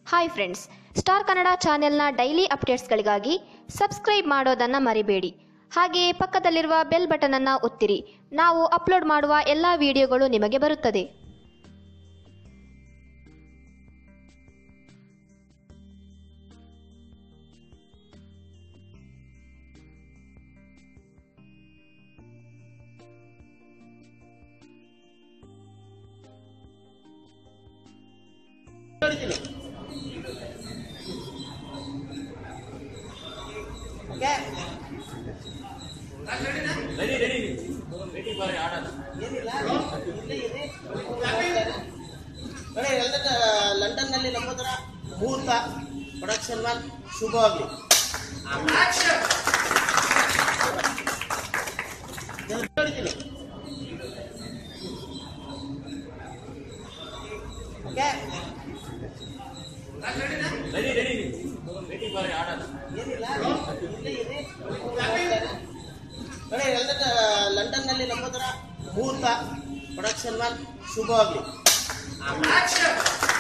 Hi friends star Kannada ಚಾನೆಲ್ನ daily ಅಪ್ಡೇಟ್ಸ್ಗಳಿಗಾಗಿ subscribe ಮಾಡೋದನ್ನು ಮರಿಬೇಡಿ ಹಾಗೆಯೇ ಪಕ್ಕದಲ್ಲಿರುವ ಬೆಲ್ ಬಟನನ್ನು ಒತ್ತಿರಿ ನಾವು ಅಪ್ಲೋಡ್ ಮಾಡುವ ಎಲ್ಲ ವಿಡಿಯೋಗಳು ನಿಮಗೆ ಬರುತ್ತದೆ ನೋಡಿ ಎಲ್ಲರ ಲಂಡನ್ ನಲ್ಲಿ ನಮ್ಮ ಹತ್ರ ಮುಹೂರ್ತ ಪ್ರೊಡಕ್ಷನ್ ಮಾಲ್ ಶುಭವಾಗಲಿ ನೋಡ್ತೀನಿ ಓಕೆ ಏನಿಲ್ಲ ಇಲ್ಲೇ ಇದೆ. ನೋಡಿ ಎಲ್ಲರ ಲಂಡನ್ ನಲ್ಲಿ ನಮ್ಮ ಹತ್ರ ಮುಹೂರ್ತ ಪ್ರೊಡಕ್ಷನ್ ಮಾಲ್ ಶುಭವಾಗಲಿ